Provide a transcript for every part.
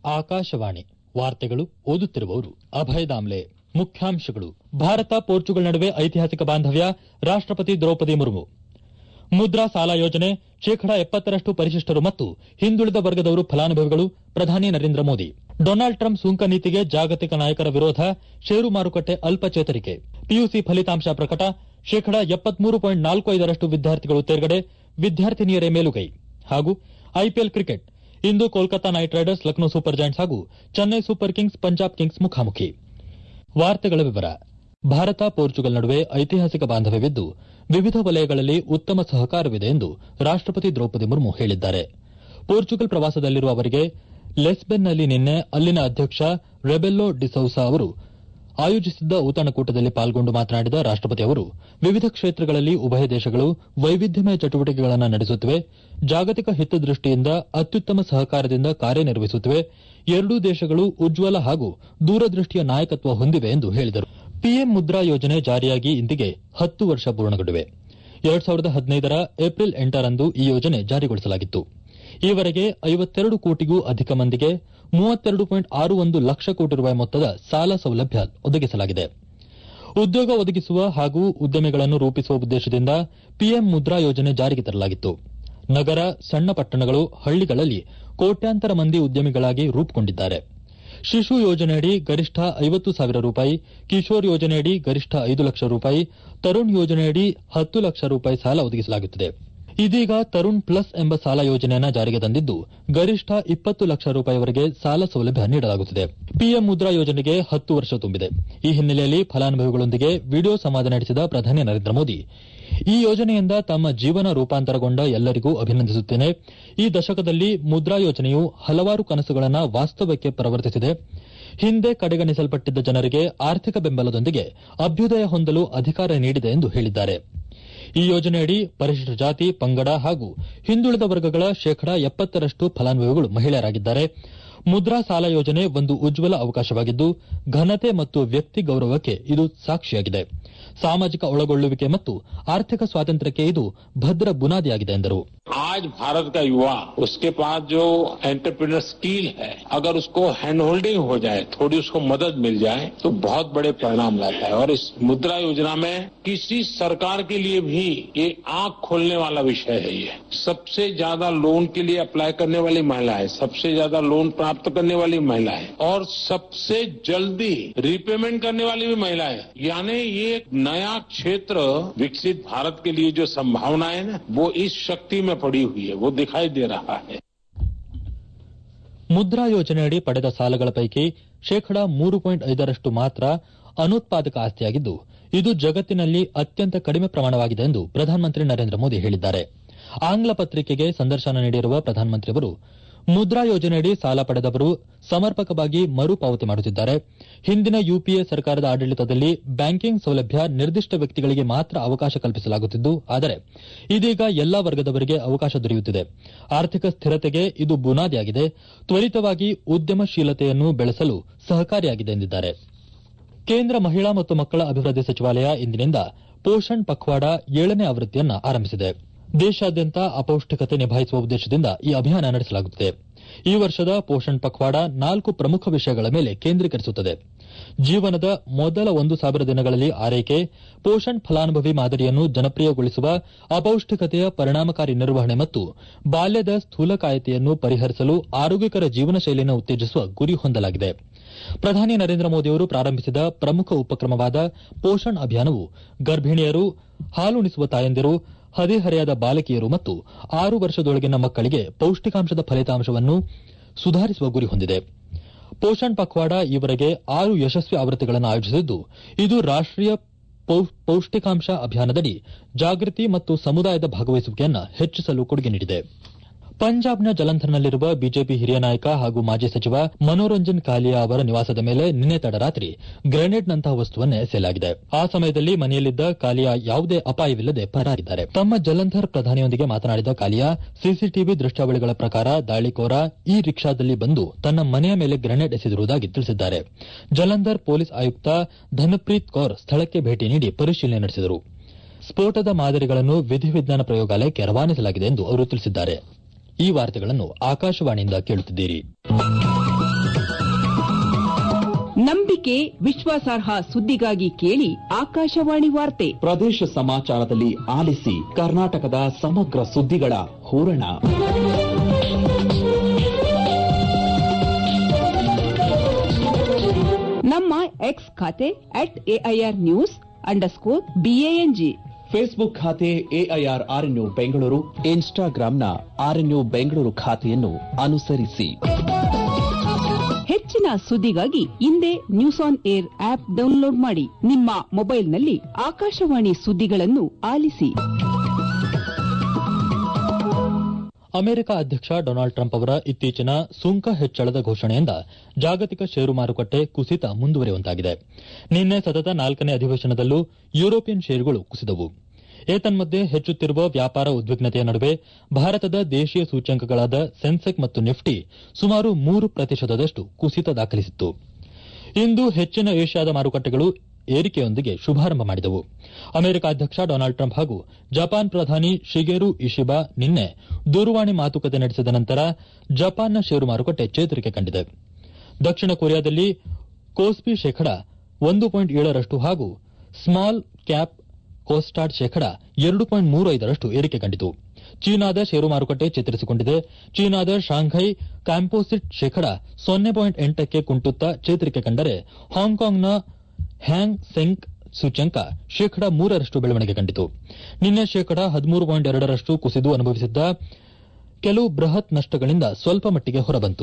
ಆಕಾಶವಾಣಿ ವಾರ್ತೆಗಳು ಓದುತ್ತಿರುವವರು ಅಭಯ ದಾಮ್ಲೆ ಮುಖ್ಯಾಂಶಗಳು ಭಾರತ ಪೋರ್ಚುಗಲ್ ನಡುವೆ ಐತಿಹಾಸಿಕ ಬಾಂಧವ್ಯ ರಾಷ್ಟಪತಿ ದ್ರೌಪದಿ ಮುರ್ಮು ಮುದ್ರಾ ಸಾಲ ಯೋಜನೆ ಶೇಕಡ ಎಪ್ಪತ್ತರಷ್ಟು ಪರಿಶಿಷ್ಟರು ಮತ್ತು ಹಿಂದುಳಿದ ವರ್ಗದವರು ಫಲಾನುಭವಿಗಳು ಪ್ರಧಾನಿ ನರೇಂದ್ರ ಮೋದಿ ಡೊನಾಲ್ಡ್ ಟ್ರಂಪ್ ಸುಂಕ ನೀತಿಗೆ ಜಾಗತಿಕ ನಾಯಕರ ವಿರೋಧ ಷೇರು ಮಾರುಕಟ್ಟೆ ಅಲ್ಪ ಚೇತರಿಕೆ ಪಿಯುಸಿ ಫಲಿತಾಂಶ ಪ್ರಕಟ ಶೇಕಡ ಎಪ್ಪತ್ಮೂರು ಪಾಯಿಂಟ್ ನಾಲ್ಕು ಐದರಷ್ಟು ವಿದ್ಯಾರ್ಥಿಗಳು ತೇರ್ಗಡೆ ವಿದ್ಯಾರ್ಥಿನಿಯರೇ ಮೇಲುಗೈ ಹಾಗೂ ಐಪಿಎಲ್ ಕ್ರಿಕೆಟ್ ಇಂದು Kolkata knight riders Lucknow super giants ಹಾಗೂ Chennai super kings Punjab kings ಮುಖಾಮುಖಿ ವಾರ್ತೆಗಳ ವಿವರ ಭಾರತ ಪೋರ್ಚುಗಲ್ ನಡುವೆ ಐತಿಹಾಸಿಕ ಬಾಂಧವ್ಯವಿದ್ದು ವಿವಿಧ ವಲಯಗಳಲ್ಲಿ ಉತ್ತಮ ಸಹಕಾರವಿದೆ ಎಂದು ರಾಷ್ಟಪತಿ ದ್ರೌಪದಿ ಮುರ್ಮು ಹೇಳಿದ್ದಾರೆ ಪೋರ್ಚುಗಲ್ ಪ್ರವಾಸದಲ್ಲಿರುವ ಅವರಿಗೆ ಲೆಸ್ಬೆನ್ನಲ್ಲಿ ನಿನ್ನೆ ಅಲ್ಲಿನ ಅಧ್ಯಕ್ಷ ರೆಬೆಲ್ಲೋ ಡಿಸೌಸಾ ಅವರು ಆಯೋಜಿಸಿದ್ದ ಔತಣಕೂಟದಲ್ಲಿ ಪಾಲ್ಗೊಂಡು ಮಾತನಾಡಿದ ರಾಷ್ಟಪತಿ ಅವರು ವಿವಿಧ ಕ್ಷೇತ್ರಗಳಲ್ಲಿ ಉಭಯ ದೇಶಗಳು ವೈವಿಧ್ಯಮಯ ಚಟುವಟಿಕೆಗಳನ್ನು ನಡೆಸುತ್ತಿವೆ ಜಾಗತಿಕ ಹಿತದೃಷ್ಟಿಯಿಂದ ಅತ್ಯುತ್ತಮ ಸಹಕಾರದಿಂದ ಕಾರ್ಯನಿರ್ವಹಿಸುತ್ತಿವೆ ಎರಡೂ ದೇಶಗಳು ಉಜ್ವಲ ಹಾಗೂ ದೂರದೃಷ್ಟಿಯ ನಾಯಕತ್ವ ಹೊಂದಿವೆ ಎಂದು ಹೇಳಿದರು ಪಿಎಂ ಮುದ್ರಾ ಯೋಜನೆ ಜಾರಿಯಾಗಿ ಇಂದಿಗೆ ಹತ್ತು ವರ್ಷ ಪೂರ್ಣಗೊಂಡಿವೆ ಎರಡ್ ಸಾವಿರದ ಹದಿನೈದರ ಏಪ್ರಿಲ್ ಎಂಟರಂದು ಈ ಯೋಜನೆ ಜಾರಿಗೊಳಿಸಲಾಗಿತ್ತು ಈವರೆಗೆ ಐವತ್ತೆರಡು ಕೋಟಿಗೂ ಅಧಿಕ ಮಂದಿಗೆ ಮೂವತ್ತೆರಡು ಪಾಯಿಂಟ್ ಆರು ಒಂದು ಲಕ್ಷ ಕೋಟಿ ರೂಪಾಯಿ ಮೊತ್ತದ ಸಾಲ ಸೌಲಭ್ಯ ಒದಗಿಸಲಾಗಿದೆ ಉದ್ಯೋಗ ಒದಗಿಸುವ ಹಾಗೂ ಉದ್ಯಮಿಗಳನ್ನು ರೂಪಿಸುವ ಉದ್ದೇಶದಿಂದ ಪಿಎಂ ಮುದ್ರಾ ಯೋಜನೆ ಜಾರಿಗೆ ತರಲಾಗಿತ್ತು ನಗರ ಸಣ್ಣ ಪಟ್ಟಣಗಳು ಹಳ್ಳಿಗಳಲ್ಲಿ ಕೋಟ್ಯಾಂತರ ಮಂದಿ ಉದ್ಯಮಿಗಳಾಗಿ ರೂಪುಗೊಂಡಿದ್ದಾರೆ ಶಿಶು ಯೋಜನೆಯಡಿ ಗರಿಷ್ಠ ಐವತ್ತು ಸಾವಿರ ರೂಪಾಯಿ ಕಿಶೋರ್ ಯೋಜನೆಯಡಿ ಗರಿಷ್ಠ ಐದು ಲಕ್ಷ ರೂಪಾಯಿ ತರುಣ್ ಯೋಜನೆಯಡಿ ಹತ್ತು ಲಕ್ಷ ರೂಪಾಯಿ ಸಾಲ ಒದಗಿಸಲಾಗುತ್ತಿದೆ ಇದೀಗ ತರುಣ್ ಪ್ಲಸ್ ಎಂಬ ಸಾಲ ಯೋಜನೆಯನ್ನು ಜಾರಿಗೆ ತಂದಿದ್ದು ಗರಿಷ್ಠ ಇಪ್ಪತ್ತು ಲಕ್ಷ ರೂಪಾಯಿವರೆಗೆ ಸಾಲ ಸೌಲಭ್ಯ ನೀಡಲಾಗುತ್ತಿದೆ ಪಿಎಂ ಮುದ್ರಾ ಯೋಜನೆಗೆ ಹತ್ತು ವರ್ಷ ತುಂಬಿದೆ ಈ ಹಿನ್ನೆಲೆಯಲ್ಲಿ ಫಲಾನುಭವಿಗಳೊಂದಿಗೆ ವಿಡಿಯೋ ಸಂವಾದ ನಡೆಸಿದ ಪ್ರಧಾನಿ ನರೇಂದ್ರ ಮೋದಿ ಈ ಯೋಜನೆಯಿಂದ ತಮ್ಮ ಜೀವನ ರೂಪಾಂತರಗೊಂಡ ಎಲ್ಲರಿಗೂ ಅಭಿನಂದಿಸುತ್ತೇನೆ ಈ ದಶಕದಲ್ಲಿ ಮುದ್ರಾ ಯೋಜನೆಯು ಹಲವಾರು ಕನಸುಗಳನ್ನು ವಾಸ್ತವಕ್ಕೆ ಪರಿವರ್ತಿಸಿದೆ ಹಿಂದೆ ಕಡೆಗಣಿಸಲ್ಪಟ್ಟಿದ್ದ ಜನರಿಗೆ ಆರ್ಥಿಕ ಬೆಂಬಲದೊಂದಿಗೆ ಅಭ್ಯುದಯ ಹೊಂದಲು ಅಧಿಕಾರ ನೀಡಿದೆ ಎಂದು ಹೇಳಿದ್ದಾರೆ ಈ ಯೋಜನೆಯಡಿ ಪರಿಶಿಷ್ಟ ಜಾತಿ ಪಂಗಡ ಹಾಗೂ ಹಿಂದುಳಿದ ವರ್ಗಗಳ ಶೇಕಡ ಎಪ್ಪತ್ತರಷ್ಟು ಫಲಾನುಭವಿಗಳು ಮಹಿಳೆಯರಾಗಿದ್ದಾರೆ ಮುದ್ರಾ ಸಾಲ ಯೋಜನೆ ಒಂದು ಉಜ್ವಲ ಅವಕಾಶವಾಗಿದ್ದು ಘನತೆ ಮತ್ತು ವ್ಯಕ್ತಿ ಗೌರವಕ್ಕೆ ಇದು ಸಾಕ್ಷಿಯಾಗಿದೆ ಸಾಮಾಜಿಕ ಒಳಗೊಳ್ಳುವಿಕೆ ಮತ್ತು ಆರ್ಥಿಕ ಸ್ವಾತಂತ್ರ್ಯಕ್ಕೆ ಇದು ಭದ್ರ ಬುನಾದಿಯಾಗಿದೆ ಎಂದರು आज भारत का युवा उसके पास जो एंटरप्रेन्योर स्किल है अगर उसको हैंड होल्डिंग हो जाए थोड़ी उसको मदद मिल जाए तो बहुत बड़े परिणाम लाता है और इस मुद्रा योजना में किसी सरकार के लिए भी ये आंख खोलने वाला विषय है ये सबसे ज्यादा लोन के लिए अप्लाई करने वाली महिलाएं सबसे ज्यादा लोन प्राप्त करने वाली महिलाएं और सबसे जल्दी रिपेमेंट करने वाली भी महिलाएं यानी ये एक नया क्षेत्र विकसित भारत के लिए जो संभावना है ना वो इस शक्ति में पड़ी हुई है वो दिखाई दे रहा है ಮುದ್ರಾ ಯೋಜನೆಯಡಿ ಪಡೆದ ಸಾಲಗಳ ಪೈಕಿ ಶೇಕಡ ಮೂರು ಪಾಯಿಂಟ್ ಐದರಷ್ಟು ಮಾತ್ರ ಅನುತ್ಪಾದಕ ಆಸ್ತಿಯಾಗಿದ್ದು ಇದು ಜಗತ್ತಿನಲ್ಲಿ ಅತ್ಯಂತ ಕಡಿಮೆ ಪ್ರಮಾಣವಾಗಿದೆ ಎಂದು ಪ್ರಧಾನಮಂತ್ರಿ ನರೇಂದ್ರ ಮೋದಿ ಹೇಳಿದ್ದಾರೆ ಆಂಗ್ಲ ಪತ್ರಿಕೆಗೆ ಸಂದರ್ಶನ ನೀಡಿರುವ ಪ್ರಧಾನಮಂತ್ರಿಯವರು ಮುದ್ರಾ ಯೋಜನೆಯಡಿ ಸಾಲ ಪಡೆದವರು ಸಮರ್ಪಕವಾಗಿ ಮರುಪಾವತಿ ಮಾಡುತ್ತಿದ್ದಾರೆ ಹಿಂದಿನ ಯುಪಿಎ ಸರ್ಕಾರದ ಆಡಳಿತದಲ್ಲಿ ಬ್ಯಾಂಕಿಂಗ್ ಸೌಲಭ್ಯ ನಿರ್ದಿಷ್ಟ ವ್ಯಕ್ತಿಗಳಿಗೆ ಮಾತ್ರ ಅವಕಾಶ ಕಲ್ಪಿಸಲಾಗುತ್ತಿದ್ದು ಆದರೆ ಇದೀಗ ಎಲ್ಲಾ ವರ್ಗದವರಿಗೆ ಅವಕಾಶ ದೊರೆಯುತ್ತಿದೆ ಆರ್ಥಿಕ ಸ್ಥಿರತೆಗೆ ಇದು ಬುನಾದಿಯಾಗಿದೆ ತ್ವರಿತವಾಗಿ ಉದ್ಯಮಶೀಲತೆಯನ್ನು ಬೆಳೆಸಲು ಸಹಕಾರಿಯಾಗಿದೆ ಎಂದಿದ್ದಾರೆ ಕೇಂದ್ರ ಮಹಿಳಾ ಮತ್ತು ಮಕ್ಕಳ ಅಭಿವೃದ್ಧಿ ಸಚಿವಾಲಯ ಇಂದಿನಿಂದ ಪೋಷಣ್ ಪಖ್ವಾಡ ಏಳನೇ ಆವೃತ್ತಿಯನ್ನು ಆರಂಭಿಸಿದೆ ದೇಶಾದ್ಯಂತ ಅಪೌಷ್ಟಿಕತೆ ನಿಭಾಯಿಸುವ ಉದ್ದೇಶದಿಂದ ಈ ಅಭಿಯಾನ ನಡೆಸಲಾಗುತ್ತಿದೆ ಈ ವರ್ಷದ ಪೋಷಣ್ ಪಖ್ವಾಡ ನಾಲ್ಕು ಪ್ರಮುಖ ವಿಷಯಗಳ ಮೇಲೆ ಕೇಂದ್ರೀಕರಿಸುತ್ತದೆ ಜೀವನದ ಮೊದಲ ಒಂದು ಸಾವಿರ ದಿನಗಳಲ್ಲಿ ಆರೈಕೆ ಪೋಷಣ್ ಫಲಾನುಭವಿ ಮಾದರಿಯನ್ನು ಜನಪ್ರಿಯಗೊಳಿಸುವ ಅಪೌಷ್ಟಿಕತೆಯ ಪರಿಣಾಮಕಾರಿ ನಿರ್ವಹಣೆ ಮತ್ತು ಬಾಲ್ಯದ ಸ್ಥೂಲಕಾಯತೆಯನ್ನು ಪರಿಹರಿಸಲು ಆರೋಗ್ಯಕರ ಜೀವನ ಶೈಲಿಯನ್ನು ಉತ್ತೇಜಿಸುವ ಗುರಿ ಹೊಂದಲಾಗಿದೆ ಪ್ರಧಾನಿ ನರೇಂದ್ರ ಮೋದಿಯವರು ಪ್ರಾರಂಭಿಸಿದ ಪ್ರಮುಖ ಉಪಕ್ರಮವಾದ ಪೋಷಣ್ ಅಭಿಯಾನವು ಗರ್ಭಿಣಿಯರು ಹಾಲುಣಿಸುವ ತಾಯಂದಿರು ಹದಿಹರೆಯದ ಬಾಲಕಿಯರು ಮತ್ತು ಆರು ವರ್ಷದೊಳಗಿನ ಮಕ್ಕಳಿಗೆ ಪೌಷ್ಟಿಕಾಂಶದ ಫಲಿತಾಂಶವನ್ನು ಸುಧಾರಿಸುವ ಗುರಿ ಹೊಂದಿದೆ ಪೋಷಣ್ ಪಖ್ವಾಡ ಈವರೆಗೆ ಆರು ಯಶಸ್ವಿ ಆವೃತ್ತಿಗಳನ್ನು ಆಯೋಜಿಸಿದ್ದು ಇದು ರಾಷ್ಟೀಯ ಪೌಷ್ಟಿಕಾಂಶ ಅಭಿಯಾನದಡಿ ಜಾಗೃತಿ ಮತ್ತು ಸಮುದಾಯದ ಭಾಗವಹಿಸುವಿಕೆಯನ್ನು ಹೆಚ್ಚಿಸಲು ಕೊಡುಗೆ ನೀಡಿದೆ ಪಂಜಾಬ್ನ ಜಲಂಧರ್ನಲ್ಲಿರುವ ಬಿಜೆಪಿ ಹಿರಿಯ ನಾಯಕ ಹಾಗೂ ಮಾಜಿ ಸಚಿವ ಮನೋರಂಜನ್ ಕಾಲಿಯಾ ಅವರ ನಿವಾಸದ ಮೇಲೆ ನಿನ್ನೆ ತಡರಾತ್ರಿ ಗ್ರೆನೇಡ್ನಂತಹ ವಸ್ತುವನ್ನು ಎಸೆಯಲಾಗಿದೆ ಆ ಸಮಯದಲ್ಲಿ ಮನೆಯಲ್ಲಿದ್ದ ಕಾಲಿಯಾ ಯಾವುದೇ ಅಪಾಯವಿಲ್ಲದೆ ಪರಾರಿದ್ದಾರೆ ತಮ್ಮ ಜಲಂಧರ್ ಪ್ರಧಾನಿಯೊಂದಿಗೆ ಮಾತನಾಡಿದ ಕಾಲಿಯಾ ಸಿಸಿಟಿವಿ ದೃಶ್ಯಾವಳಿಗಳ ಪ್ರಕಾರ ದಾಳಿಕೋರ ಈ ರಿಕ್ಷಾದಲ್ಲಿ ಬಂದು ತನ್ನ ಮನೆಯ ಮೇಲೆ ಗ್ರೆನೇಡ್ ಎಸೆದಿರುವುದಾಗಿ ತಿಳಿಸಿದ್ದಾರೆ ಜಲಂಧರ್ ಪೊಲೀಸ್ ಆಯುಕ್ತ ಧನ್ಪ್ರೀತ್ ಕೌರ್ ಸ್ಥಳಕ್ಕೆ ಭೇಟಿ ನೀಡಿ ಪರಿಶೀಲನೆ ನಡೆಸಿದರು ಸ್ಫೋಟದ ಮಾದರಿಗಳನ್ನು ವಿಧಿವಿಜ್ಞಾನ ಪ್ರಯೋಗಾಲಯಕ್ಕೆ ರವಾನಿಸಲಾಗಿದೆ ಎಂದು ಅವರು ತಿಳಿಸಿದ್ದಾರೆ ಈ ವಾರ್ತೆಗಳನ್ನು ಆಕಾಶವಾಣಿಯಿಂದ ಕೇಳುತ್ತಿದ್ದೀರಿ ನಂಬಿಕೆ ವಿಶ್ವಾಸಾರ್ಹ ಸುದ್ದಿಗಾಗಿ ಕೇಳಿ ಆಕಾಶವಾಣಿ ವಾರ್ತೆ ಪ್ರದೇಶ ಸಮಾಚಾರದಲ್ಲಿ ಆಲಿಸಿ ಕರ್ನಾಟಕದ ಸಮಗ್ರ ಸುದ್ದಿಗಳ ಹೂರಣ ನಮ್ಮ ಎಕ್ಸ್ ಖಾತೆ at AIR news underscore BANG Facebook ಖಾತೆ ಎಐಆರ್ ಆರ್ಎನ್ಯು ಬೆಂಗಳೂರು ಇನ್ಸ್ಟಾಗ್ರಾಂನ ಆರ್ಎನ್ಯು ಬೆಂಗಳೂರು ಖಾತೆಯನ್ನು ಅನುಸರಿಸಿ ಹೆಚ್ಚಿನ ಸುದ್ದಿಗಾಗಿ ಹಿಂದೆ news on air app download ಮಾಡಿ ನಿಮ್ಮ ಮೊಬೈಲ್ನಲ್ಲಿ ಆಕಾಶವಾಣಿ ಸುದ್ದಿಗಳನ್ನು ಆಲಿಸಿ ಅಮೆರಿಕ ಅಧ್ಯಕ್ಷ ಡೊನಾಲ್ಡ್ ಟ್ರಂಪ್ ಅವರ ಇತ್ತೀಚಿನ ಸುಂಕ ಹೆಚ್ಚಳದ ಘೋಷಣೆಯಿಂದ ಜಾಗತಿಕ ಷೇರು ಮಾರುಕಟ್ಟೆ ಕುಸಿತ ಮುಂದುವರಿಯುವಂತಾಗಿದೆ ನಿನ್ನೆ ಸತತ ನಾಲ್ಕನೇ ಅಧಿವೇಶನದಲ್ಲೂ ಯುರೋಪಿಯನ್ ಷೇರುಗಳು ಕುಸಿದವು ಏತನ್ಮಧ್ಯೆ ಹೆಚ್ಚುತ್ತಿರುವ ವ್ಯಾಪಾರ ಉದ್ವಿಗ್ನತೆಯ ನಡುವೆ ಭಾರತದ ದೇಶೀಯ ಸೂಚ್ಯಂಕಗಳಾದ ಸೆನ್ಸೆಕ್ ಮತ್ತು ನಿಫ್ಟಿ ಸುಮಾರು ಮೂರು ಪ್ರತಿಶತದಷ್ಟು ಕುಸಿತ ದಾಖಲಿಸಿತ್ತು ಇಂದು ಹೆಚ್ಚಿನ ಏಷ್ಯಾದ ಮಾರುಕಟ್ಟೆಗಳು ಏರಿಕೆಯೊಂದಿಗೆ ಶುಭಾರಂಭ ಮಾಡಿದವು ಅಮೆರಿಕ ಅಧ್ಯಕ್ಷ ಡೊನಾಲ್ಡ್ ಟ್ರಂಪ್ ಹಾಗೂ ಜಪಾನ್ ಪ್ರಧಾನಿ ಶಿಗೆರು ಇಶಿಬಾ ನಿನ್ನೆ ದೂರವಾಣಿ ಮಾತುಕತೆ ನಡೆಸಿದ ನಂತರ ಜಪಾನ್ನ ಷೇರು ಮಾರುಕಟ್ಟೆ ಚೇತರಿಕೆ ಕಂಡಿದೆ ದಕ್ಷಿಣ ಕೊರಿಯಾದಲ್ಲಿ ಕೋಸ್ಪಿ ಶೇಕಡ ಒಂದು ಪಾಯಿಂಟ್ ಏಳರಷ್ಟು ಹಾಗೂ ಸ್ಮಾಲ್ ಕ್ಯಾಪ್ ಕೋಸ್ಟಾರ್ಡ್ ಶೇಕಡ ಎರಡು ಪಾಯಿಂಟ್ ಮೂರು ಐದರಷ್ಟು ಏರಿಕೆ ಕಂಡಿತು ಚೀನಾದ ಷೇರು ಮಾರುಕಟ್ಟೆ ಚೇತರಿಸಿಕೊಂಡಿದೆ ಚೀನಾದ ಶಾಂಘೈ ಕಾಂಪೋಸಿಟ್ ಶೇಕಡ ಸೊನ್ನೆ ಪಾಯಿಂಟ್ ಎಂಟಕ್ಕೆ ಕುಂಟುತ್ತಾ ಚೇತರಿಕೆ ಕಂಡರೆ ಹಾಂಗ್ಕಾಂಗ್ನ ಹ್ಯಾಂಗ್ ಸೆಂಗ್ ಸೂಚ್ಯಂಕ ಶೇಕಡ ಮೂರರಷ್ಟು ಬೆಳವಣಿಗೆ ಕಂಡಿತು ನಿನ್ನೆ ಶೇಕಡ ಹದಿಮೂರು ಪಾಯಿಂಟ್ ಎರಡರಷ್ಟು ಕುಸಿದು ಅನುಭವಿಸಿದ್ದ ಕೆಲವು ಬೃಹತ್ ನಷ್ಟಗಳಿಂದ ಸ್ವಲ್ಪ ಮಟ್ಟಿಗೆ ಹೊರಬಂತು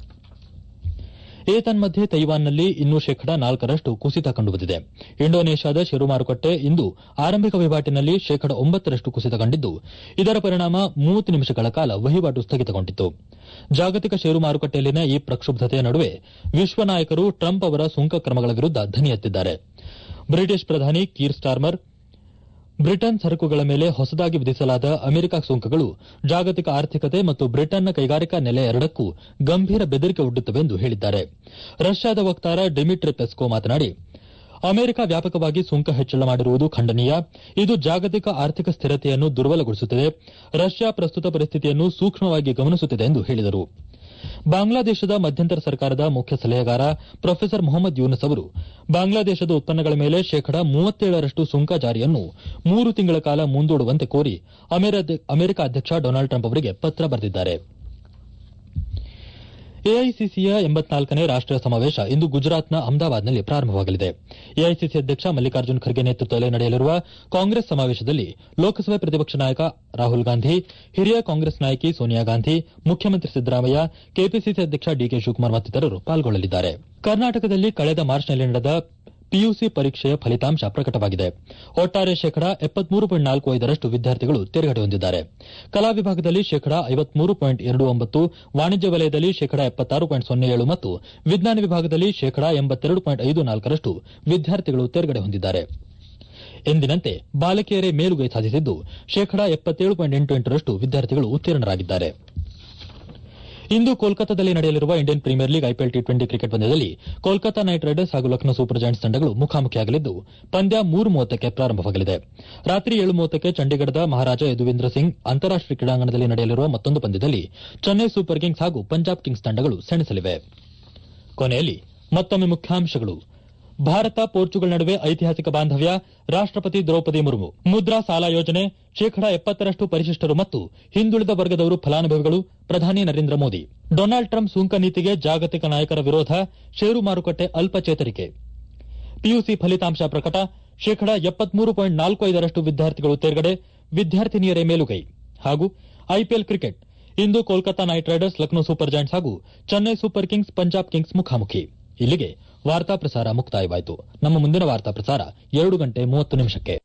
ಏತನ್ಮಧ್ಯೆ ತೈವಾನ್ನಲ್ಲಿ ಇನ್ನೂ ಶೇಕಡ ನಾಲ್ಕರಷ್ಟು ಕುಸಿತ ಕಂಡುಬಂದಿದೆ ಇಂಡೋನೇಷ್ಯಾದ ಷೇರು ಮಾರುಕಟ್ಟೆ ಇಂದು ಆರಂಭಿಕ ವಹಿವಾಟಿನಲ್ಲಿ ಶೇಕಡ ಒಂಬತ್ತರಷ್ಟು ಕುಸಿತ ಕಂಡಿದ್ದು ಇದರ ಪರಿಣಾಮ ಮೂವತ್ತು ನಿಮಿಷಗಳ ಕಾಲ ವಹಿವಾಟು ಸ್ಥಗಿತಗೊಂಡಿತ್ತು ಜಾಗತಿಕ ಷೇರು ಮಾರುಕಟ್ಟೆಯಲ್ಲಿನ ಈ ಪ್ರಕ್ಷುಬ್ಧತೆಯ ನಡುವೆ ವಿಶ್ವ ನಾಯಕರು ಟ್ರಂಪ್ ಅವರ ಸುಂಕ ಕ್ರಮಗಳ ವಿರುದ್ದ ಧ್ವನಿ ಎತ್ತಿದ್ದಾರೆ ಬ್ರಿಟಿಷ್ ಪ್ರಧಾನಿ ಕೀರ್ ಸ್ಟಾರ್ಮರ್ ಬ್ರಿಟನ್ ಸರಕುಗಳ ಮೇಲೆ ಹೊಸದಾಗಿ ವಿಧಿಸಲಾದ ಅಮೆರಿಕ ಸುಂಕಗಳು ಜಾಗತಿಕ ಆರ್ಥಿಕತೆ ಮತ್ತು ಬ್ರಿಟನ್ನ ಕೈಗಾರಿಕಾ ನೆಲೆ ಎರಡಕ್ಕೂ ಗಂಭೀರ ಬೆದರಿಕೆ ಒಡ್ಡುತ್ತವೆ ಎಂದು ಹೇಳಿದ್ದಾರೆ ರಷ್ಯಾದ ವಕ್ತಾರ ಡಿಮಿಟ್ರಿ ಪೆಸ್ಕೋ ಮಾತನಾಡಿ ಅಮೆರಿಕ ವ್ಯಾಪಕವಾಗಿ ಸುಂಕ ಹೆಚ್ಚಳ ಮಾಡಿರುವುದು ಖಂಡನೀಯ ಇದು ಜಾಗತಿಕ ಆರ್ಥಿಕ ಸ್ಥಿರತೆಯನ್ನು ದುರ್ಬಲಗೊಳಿಸುತ್ತದೆ ರಷ್ಯಾ ಪ್ರಸ್ತುತ ಪರಿಸ್ಥಿತಿಯನ್ನು ಸೂಕ್ಷ್ಮವಾಗಿ ಗಮನಿಸುತ್ತಿದೆ ಎಂದು ಹೇಳಿದರು ಬಾಂಗ್ಲಾದೇಶದ ಮಧ್ಯಂತರ ಸರ್ಕಾರದ ಮುಖ್ಯ ಸಲಹೆಗಾರ ಪ್ರೊಫೆಸರ್ ಮೊಹಮ್ಮದ್ ಯೂನಸ್ ಅವರು ಬಾಂಗ್ಲಾದೇಶದ ಉತ್ಪನ್ನಗಳ ಮೇಲೆ ಶೇಕಡ ಮೂವತ್ತೇಳರಷ್ಟು ಸುಂಕ ಜಾರಿಯನ್ನು ಮೂರು ತಿಂಗಳ ಕಾಲ ಮುಂದೂಡುವಂತೆ ಕೋರಿ ಅಮೆರಿಕ ಅಧ್ಯಕ್ಷ ಡೊನಾಲ್ಡ್ ಟ್ರಂಪ್ ಅವರಿಗೆ ಪತ್ರ ಬರೆದಿದ್ದಾರೆ ಎಐಸಿಸಿಯ ಎಂಬತ್ನಾಲ್ಕನೇ ರಾಷ್ಟೀಯ ಸಮಾವೇಶ ಇಂದು ಗುಜರಾತ್ನ ಅಹಮದಾಬಾದ್ನಲ್ಲಿ ಪ್ರಾರಂಭವಾಗಲಿದೆ ಎಐಸಿಸಿ ಅಧ್ಯಕ್ಷ ಮಲ್ಲಿಕಾರ್ಜುನ್ ಖರ್ಗೆ ನೇತೃತ್ವದಲ್ಲಿ ನಡೆಯಲಿರುವ ಕಾಂಗ್ರೆಸ್ ಸಮಾವೇಶದಲ್ಲಿ ಲೋಕಸಭೆ ಪ್ರತಿಪಕ್ಷ ನಾಯಕ ರಾಹುಲ್ ಗಾಂಧಿ ಹಿರಿಯ ಕಾಂಗ್ರೆಸ್ ನಾಯಕಿ ಸೋನಿಯಾ ಗಾಂಧಿ ಮುಖ್ಯಮಂತ್ರಿ ಸಿದ್ದರಾಮಯ್ಯ ಕೆಪಿಸಿಸಿ ಅಧ್ಯಕ್ಷ ಡಿಕೆ ಶಿವಕುಮಾರ್ ಮತ್ತಿತರರು ಪಾಲ್ಗೊಳ್ಳಲಿದ್ದಾರೆ ಕರ್ನಾಟಕದಲ್ಲಿ ಕಳೆದ ಮಾರ್ಚ್ನಲ್ಲಿ ನಡೆದ ಪಿಯುಸಿ ಪರೀಕ್ಷೆಯ ಫಲಿತಾಂಶ ಪ್ರಕಟವಾಗಿದೆ ಒಟ್ಟಾರೆ ಶೇಕಡ ಎಪ್ಪತ್ಮೂರು ಪಾಯಿಂಟ್ ನಾಲ್ಕು ಐದರಷ್ಟು ವಿದ್ಯಾರ್ಥಿಗಳು ತೇರ್ಗಡೆ ಹೊಂದಿದ್ದಾರೆ ಕಲಾ ವಿಭಾಗದಲ್ಲಿ ಶೇಕಡ ಐವತ್ಮೂರು ಪಾಯಿಂಟ್ ಎರಡು ಒಂಬತ್ತು ವಾಣಿಜ್ಯ ವಲಯದಲ್ಲಿ ಶೇಕಡ ಎಪ್ಪತ್ತಾರು ಪಾಯಿಂಟ್ ಸೊನ್ನೆ ಏಳು ಮತ್ತು ವಿಜ್ಞಾನ ವಿಭಾಗದಲ್ಲಿ ಶೇಕಡ ಎಂಬತ್ತೆರಡು ಪಾಯಿಂಟ್ ಐದು ನಾಲ್ಕರಷ್ಟು ವಿದ್ಯಾರ್ಥಿಗಳು ತೇರ್ಗಡೆ ಹೊಂದಿದ್ದಾರೆ ಎಂದಿನಂತೆ ಬಾಲಕಿಯರೇ ಮೇಲುಗೈ ಸಾಧಿಸಿದ್ದು ಶೇಕಡ ಎಪ್ಪತ್ತೇಳು ಪಾಯಿಂಟ್ ಎಂಟು ಎಂಟರಷ್ಟು ವಿದ್ಯಾರ್ಥಿಗಳು ಉತ್ತೀರ್ಣರಾಗಿದ್ದಾರೆ ಇಂದು ಕೋಲ್ಕತಾದಲ್ಲಿ ನಡೆಯಲಿರುವ Indian premier league IPL T twenty cricket ಪಂದ್ಯದಲ್ಲಿ ಕೋಲ್ಕತಾ ನೈಟ್ ರೈಡರ್ಸ್ ಹಾಗೂ ಲಕ್ನೋ ಸೂಪರ್ ಜಾಯಿಂಟ್ಸ್ ತಂಡಗಳು ಮುಖಾಮುಖಿಯಾಗಲಿದ್ದು ಪಂದ್ಯ ಮೂರು ಮೂವತ್ತಕ್ಕೆ ಪ್ರಾರಂಭವಾಗಲಿದೆ ರಾತ್ರಿ ಏಳು ಮೂವತ್ತಕ್ಕೆ ಚಂಡೀಗಢದ ಮಹಾರಾಜ ಯದುವೀಂದ್ರ ಸಿಂಗ್ ಅಂತಾರಾಷ್ಟೀಯ ಕ್ರೀಡಾಂಗಣದಲ್ಲಿ ನಡೆಯಲಿರುವ ಮತ್ತೊಂದು ಪಂದ್ಯದಲ್ಲಿ ಚೆನ್ನೈ ಸೂಪರ್ ಕಿಂಗ್ಸ್ ಹಾಗೂ ಪಂಜಾಬ್ ಕಿಂಗ್ಸ್ ತಂಡಗಳು ಸೆಣಸಲಿವೆ ಕೊನೆಯಲ್ಲಿ ಮತ್ತೊಮ್ಮೆ ಮುಖ್ಯಾಂಶಗಳು ಭಾರತ ಪೋರ್ಚುಗಲ್ ನಡುವೆ ಐತಿಹಾಸಿಕ ಬಾಂಧವ್ಯ ರಾಷ್ಟಪತಿ ದ್ರೌಪದಿ ಮುರ್ಮು ಮುದ್ರಾ ಸಾಲ ಯೋಜನೆ ಶೇಕಡ ಎಪ್ಪತ್ತರಷ್ಟು ಪರಿಶಿಷ್ಟರು ಮತ್ತು ಹಿಂದುಳಿದ ವರ್ಗದವರು ಫಲಾನುಭವಿಗಳು ಪ್ರಧಾನಿ ನರೇಂದ್ರ ಮೋದಿ ಡೊನಾಲ್ಡ್ ಟ್ರಂಪ್ ಸುಂಕ ನೀತಿಗೆ ಜಾಗತಿಕ ನಾಯಕರ ವಿರೋಧ ಷೇರು ಮಾರುಕಟ್ಟೆ ಅಲ್ಪ ಚೇತರಿಕೆ ಪಿಯುಸಿ ಫಲಿತಾಂಶ ಪ್ರಕಟ ಶೇಕಡ ಎಪ್ಪತ್ಮೂರು ಪಾಯಿಂಟ್ ನಾಲ್ಕು ಐದರಷ್ಟು ವಿದ್ಯಾರ್ಥಿಗಳು ತೇರ್ಗಡೆ ವಿದ್ಯಾರ್ಥಿನಿಯರೇ ಮೇಲುಗೈ ಹಾಗೂ ಐಪಿಎಲ್ ಕ್ರಿಕೆಟ್ ಇಂದು Kolkata knight riders Lucknow super giants ಹಾಗೂ Chennai super kings Punjab kings ಮುಖಾಮುಖಿ ಇಲ್ಲಿಗೆ ವಾರ್ತಾ ಪ್ರಸಾರ ಮುಕ್ತಾಯವಾಯಿತು ನಮ್ಮ ಮುಂದಿನ ವಾರ್ತಾ ಪ್ರಸಾರ ಎರಡು ಗಂಟೆ ಮೂವತ್ತು ನಿಮಿಷಕ್ಕೆ